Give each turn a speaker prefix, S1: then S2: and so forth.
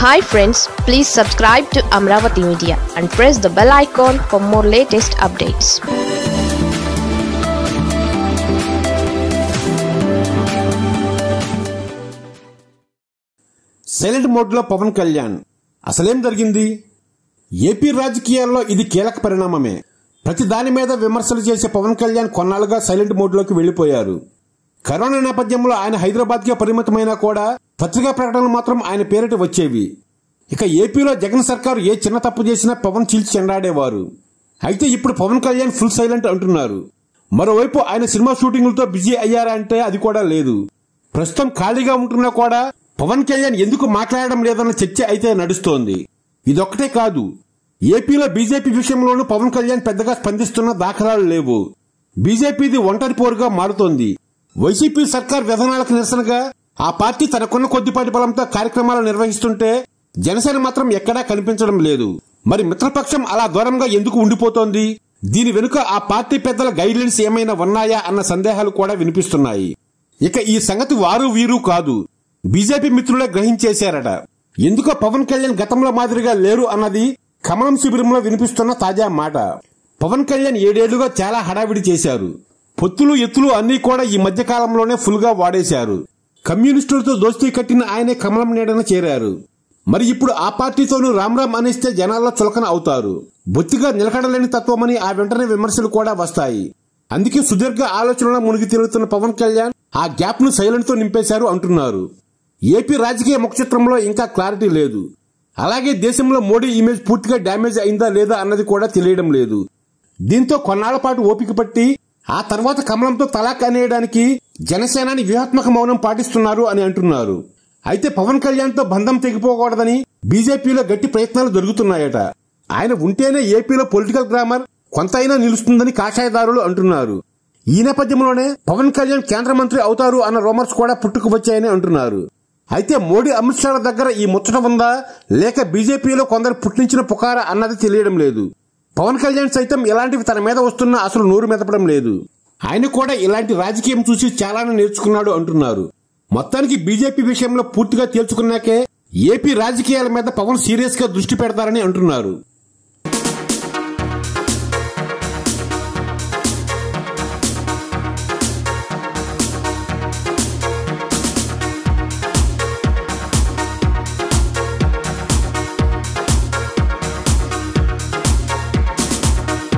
S1: hi friends please subscribe to Amaravati media and press the bell icon for more latest updates
S2: silent మోడ్లో పవన్ కళ్యాణ్ అసలేం జరిగింది AP రాజకీయాల్లో ఇది కీలక పరిణామమే ప్రతి దాని మీద విమర్శలు చేసే పవన్ కళ్యాణ్ కొన్నాళ్లుగా సైలెంట్ మోడ్లోకి వెళ్లిపోయారు కరోనా నేపథ్యంలో ఆయన హైదరాబాద్కే పరిమితమైనా కూడా పత్రికా ప్రకటనలు మాత్రం ఆయన పేరిట వచ్చేవి ఇక ఏపీలో జగన్ సర్కారు ఏ చిన్న తప్పు చేసినా పవన్ చీల్చి చెండాడేవారు అయితే ఇప్పుడు పవన్ కళ్యాణ్ ఫుల్ సైలెంట్ అంటున్నారు మరోవైపు ఆయన సినిమా షూటింగులతో బిజీ అయ్యారా అంటే అది కూడా లేదు ప్రస్తుతం ఖాళీగా ఉంటున్నా కూడా పవన్ కళ్యాణ్ ఎందుకు మాట్లాడడం లేదన్న చర్చ అయితే నడుస్తోంది ఇదొక్కటే కాదు ఏపీలో బీజేపీ విషయంలోనూ పవన్ కళ్యాణ్ పెద్దగా స్పందిస్తున్న దాఖలాలు లేవు బీజేపీది ఒంటరి పోరుగా మారుతోంది వైసీపీ సర్కార్ విధానాలకు నిరసనగా ఆ పార్టీ తనకున్న కొద్దిపాటి బలంతో కార్యక్రమాలు నిర్వహిస్తుంటే జనసేన మాత్రం ఎక్కడా కనిపించడం లేదు మరి మిత్రపక్షం అలా దూరంగా ఎందుకు ఉండిపోతోంది దీని వెనుక ఆ పార్టీ పెద్దల గైడ్లైన్స్ ఏమైనా ఉన్నాయా అన్న సందేహాలు కూడా వినిపిస్తున్నాయి ఇక ఈ సంగతి వారు వీరు కాదు బీజేపీ మిత్రులే గ్రహించేశారట ఎందుకో పవన్ కళ్యాణ్ గతంలో మాదిరిగా లేరు అన్నది కమలం శిబిరంలో వినిపిస్తున్న తాజా మాట పవన్ కళ్యాణ్ ఏడేళ్లుగా చాలా హడావిడి చేశారు పొత్తులు ఎత్తులు అన్నీ కూడా ఈ మధ్య కాలంలోనే ఫుల్ గా వాడేశారు కమ్యూనిస్టులతో దోస్తీ కట్టిన ఆయనే కమలం నీడన చేరారు మరి ఇప్పుడు ఆ పార్టీతోనూ రామ్ రామ్ అనేస్తే జనాల్లో చులకన అవుతారు బొత్తిగా నిలకడలేని తత్వమని ఆ వెంటనే విమర్శలు కూడా వస్తాయి అందుకే సుదీర్ఘ ఆలోచనలో మునిగి తిరుగుతున్న పవన్ కళ్యాణ్ ఆ గ్యాప్ ను సైలెంట్ తో నింపేశారు అంటున్నారు ఏపీ రాజకీయ ముఖచిత్రంలో ఇంకా క్లారిటీ లేదు అలాగే దేశంలో మోడీ ఇమేజ్ పూర్తిగా డ్యామేజ్ అయిందా లేదా అన్నది కూడా తెలియడం లేదు దీంతో కొన్నాళ్ల పాటు ఓపిక పట్టి ఆ తర్వాత కమలంతో తలాక్ అనేయడానికి జనసేనాని వ్యూహాత్మక మౌనం పాటిస్తున్నారు అని అంటున్నారు అయితే పవన్ కళ్యాణ్ తో బంధం తెగిపోకూడదని బీజేపీలో గట్టి ప్రయత్నాలు జరుగుతున్నాయట ఆయన ఉంటేనే ఏపీలో పొలిటికల్ గ్రామర్ కొంతైనా నిలుస్తుందని కాషాయదారులు అంటున్నారు ఈ నేపథ్యంలోనే పవన్ కళ్యాణ్ కేంద్ర మంత్రి అవుతారు అన్న రూమర్స్ కూడా పుట్టుకు వచ్చాయని అంటున్నారు అయితే మోడీ అమిత్ షాల దగ్గర ఈ ముచ్చట ఉందా లేక బీజేపీలో కొందరు పుట్టించిన పుకారా అన్నది తెలియడం లేదు పవన్ కళ్యాణ్ సైతం ఇలాంటివి తన మీద వస్తున్నా అసలు నోరు మెదపడం లేదు ఆయన కూడా ఇలాంటి రాజకీయం చూసి చాలానే నేర్చుకున్నాడు అంటున్నారు మొత్తానికి బీజేపీ విషయంలో పూర్తిగా తేల్చుకున్నాకే ఏపీ రాజకీయాల మీద పవన్ సీరియస్ గా దృష్టి పెడతారని అంటున్నారు